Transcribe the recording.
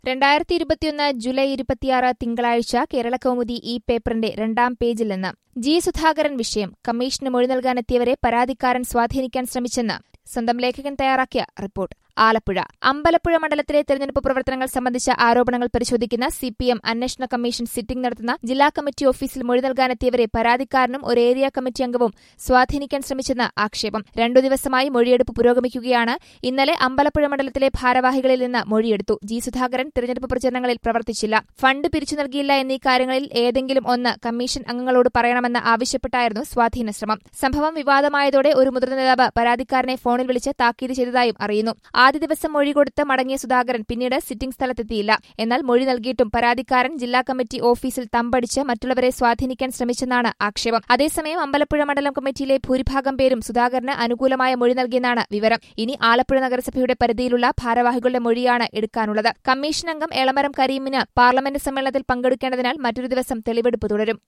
രണ്ടായിരത്തി ഇരുപത്തിയൊന്ന് ജൂലൈ ഇരുപത്തിയാറ് തിങ്കളാഴ്ച കേരളകൗമുദി ഈ പേപ്പറിന്റെ രണ്ടാം പേജിൽ നിന്ന് ജി സുധാകരൻ വിഷയം കമ്മീഷന് മൊഴി നൽകാനെത്തിയവരെ പരാതിക്കാരൻ സ്വാധീനിക്കാൻ ശ്രമിച്ചെന്ന് സ്വന്തം ലേഖകൻ തയ്യാറാക്കിയ റിപ്പോർട്ട് ആലപ്പുഴ അമ്പലപ്പുഴ മണ്ഡലത്തിലെ തെരഞ്ഞെടുപ്പ് പ്രവർത്തനങ്ങൾ സംബന്ധിച്ച ആരോപണങ്ങൾ പരിശോധിക്കുന്ന സിപിഎം അന്വേഷണ കമ്മീഷൻ സിറ്റിംഗ് നടത്തുന്ന ജില്ലാ കമ്മിറ്റി ഓഫീസിൽ മൊഴി നൽകാനെത്തിയവരെ പരാതിക്കാരനും ഒരു ഏരിയ കമ്മിറ്റി അംഗവും സ്വാധീനിക്കാൻ ശ്രമിച്ചെന്ന് ആക്ഷേപം രണ്ടു ദിവസമായി മൊഴിയെടുപ്പ് പുരോഗമിക്കുകയാണ് ഇന്നലെ അമ്പലപ്പുഴ മണ്ഡലത്തിലെ ഭാരവാഹികളിൽ നിന്ന് മൊഴിയെടുത്തു ജി സുധാകരൻ തെരഞ്ഞെടുപ്പ് പ്രചരണങ്ങളിൽ പ്രവർത്തിച്ചില്ല ഫണ്ട് പിരിച്ചു നൽകിയില്ല എന്നീ കാര്യങ്ങളിൽ ഏതെങ്കിലും ഒന്ന് കമ്മീഷൻ അംഗങ്ങളോട് പറയണമെന്ന് ആവശ്യപ്പെട്ടായിരുന്നു സ്വാധീന ശ്രമം സംഭവം വിവാദമായതോടെ ഒരു മുതിർന്ന നേതാവ് പരാതിക്കാരനെ ഫോണിൽ വിളിച്ച് താക്കീത് ചെയ്തതായും അറിയുന്നു ആദ്യ ദിവസം മൊഴി കൊടുത്ത് മടങ്ങിയ സുധാകരൻ പിന്നീട് സിറ്റിംഗ് സ്ഥലത്തെത്തിയില്ല എന്നാൽ മൊഴി നൽകിയിട്ടും പരാതിക്കാരൻ ജില്ലാ കമ്മിറ്റി ഓഫീസിൽ തമ്പടിച്ച് മറ്റുള്ളവരെ സ്വാധീനിക്കാൻ ശ്രമിച്ചെന്നാണ് ആക്ഷേപം അതേസമയം അമ്പലപ്പുഴ മണ്ഡലം കമ്മിറ്റിയിലെ ഭൂരിഭാഗം പേരും സുധാകരന് അനുകൂലമായ മൊഴി നൽകിയെന്നാണ് വിവരം ഇനി ആലപ്പുഴ നഗരസഭയുടെ പരിധിയിലുള്ള ഭാരവാഹികളുടെ മൊഴിയാണ് എടുക്കാനുള്ളത് കമ്മീഷൻ അംഗം എളമരം കരീമിന് പാർലമെന്റ് സമ്മേളനത്തിൽ പങ്കെടുക്കേണ്ടതിനാൽ മറ്റൊരു ദിവസം തെളിവെടുപ്പ് തുടരും